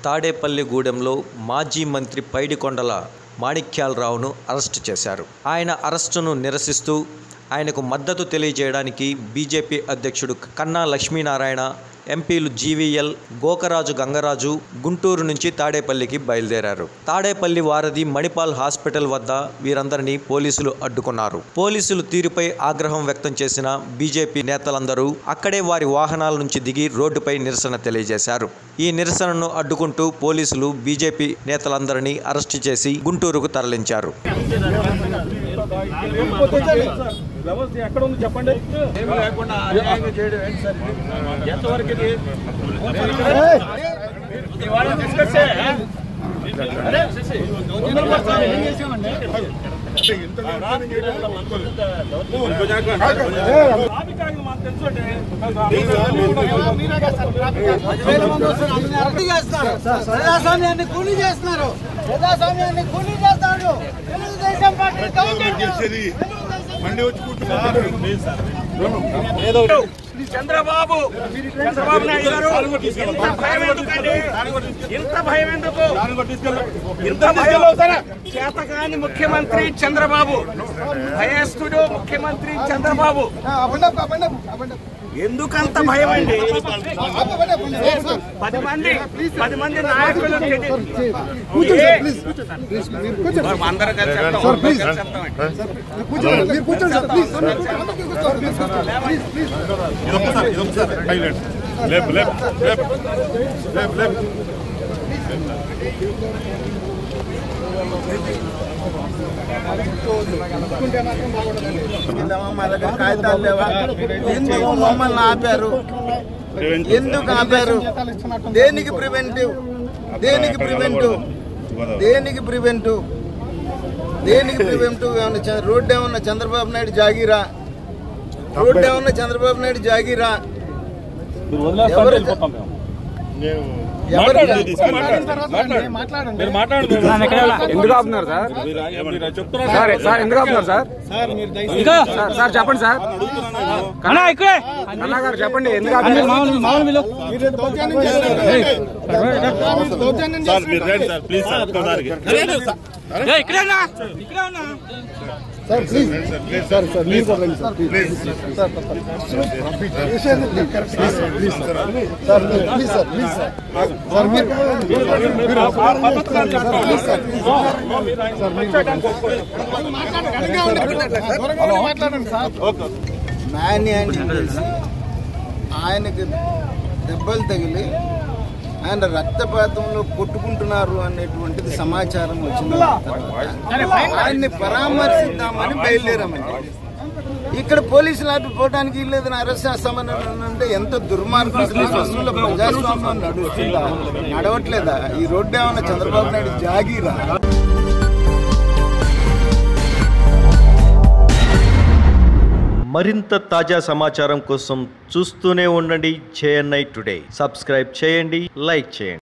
తాడేపల్లిగూడెంలో మాజీ మంత్రి పైడికొండల మాణిక్యాలరావును అరెస్టు చేశారు ఆయన అరెస్టును నిరసిస్తూ ఆయనకు మద్దతు తెలియజేయడానికి బీజేపీ అధ్యక్షుడు కన్నా లక్ష్మీనారాయణ ఎంపీలు జీవీఎల్ గోకరాజు గంగరాజు గుంటూరు నుంచి తాడేపల్లికి బయలుదేరారు తాడేపల్లి వారధి మణిపాల్ హాస్పిటల్ వద్ద వీరందరినీ పోలీసులు అడ్డుకున్నారు పోలీసులు తీరుపై ఆగ్రహం వ్యక్తం చేసిన బీజేపీ నేతలందరూ అక్కడే వారి వాహనాల నుంచి దిగి రోడ్డుపై నిరసన తెలియజేశారు ఈ నిరసనను అడ్డుకుంటూ పోలీసులు బీజేపీ నేతలందరినీ అరెస్టు చేసి గుంటూరుకు తరలించారు వ్యవస్థ ఎక్కడ ఉంది చెప్పండి ఏమి లేకుండా అన్యాయంగా చేయడం ఏంటి సార్ ఇది? ఎంతవరకు ఇది ఇవాళ discuss ఏ? అరే, శశి, తొందర పడతావు, ఏం చేసావండి? ట్రాఫిక్ ఆగిన మాకు తెలుసు అండి. రద్దు చేస్తున్నారు ప్రజాస్వామ్యాన్ని కూలీ చేస్తున్నారు ప్రజాస్వామ్యాన్ని కూలీ చేస్తాడు తెలుగుదేశం పార్టీ గవర్నమెంట్ చంద్రబాబు చంద్రబాబు నాయుడు గారు ఇంత భయం ఎందుకండి ఇంత భయం ఎందుకు ఇంత భయం చేతకాని ముఖ్యమంత్రి చంద్రబాబు భయస్థుడు ముఖ్యమంత్రి చంద్రబాబు ఎందుకంత భయం అండి పది మంది పది మంది నాయకులు ఏ- మనం అందరం కలిసి చెప్తాం. అందరం కలిసి చెప్తామండి. లేపు లేపు లేపు లేపు లేపు మా దగ్గర కాగితాలు లేవా ఎందుకు మమ్మల్ని ఆపారు ఎందుకు ఆపారు దేనికి ప్రివెంటివ్ దేనికి ప్రివెంటివ్ దేనికి ప్రివెంటివ్ దేనికి ప్రివెంటివ్ ఏమన్నా చ- రోడ్డు ఏమన్నా చంద్రబాబు నాయుడు జాగీరా రోడ్డు ఏమన్నా చంద్రబాబు నాయుడు జాగీరా ఎవరు ఎవరు మీరు మాట్లాడండి ఎందుకు ఆపుతున్నారు సార్ సార్ సార్ ఎందుకు ఆపుతున్నారు సార్ సార్ సార్ చెప్పండి సార్ కన్నా ఇక్కడే కన్నా గారు చెప్పండి ఎందుకు ఆపుతున్నారు సార్ మీరు రండి సార్ ప్లీజ్ సార్ ఒక్కసారికి sir please sir sir please sir please manhandling చేసి ఆయనకి దెబ్బలు తగిలి ఆయన రక్తపాతంలో కొట్టుకుంటున్నారు అనేటువంటిది సమాచారం వచ్చిన తర్వాత ఆయన్ని పరామర్శిద్దామని బయలుదేరామండి ఇక్కడ పోలీసులు ఆపిపోవడానికి లేదని అరెస్ట్ చేస్తామని అంటే ఎంత దుర్మార్గం అసలు ఈ రాష్ట్రంలో ప్రజాస్వామ్యం నడుస్తుందా నడవట్లేదా ఈ రోడ్డు ఏమన్నా చంద్రబాబు నాయుడు జాగీరా మరింత తాజా సమాచారం కోసం చూస్తూనే ఉండండి జేఎన్ఐ టుడే సబ్స్క్రైబ్ చేయండి లైక్ చేయండి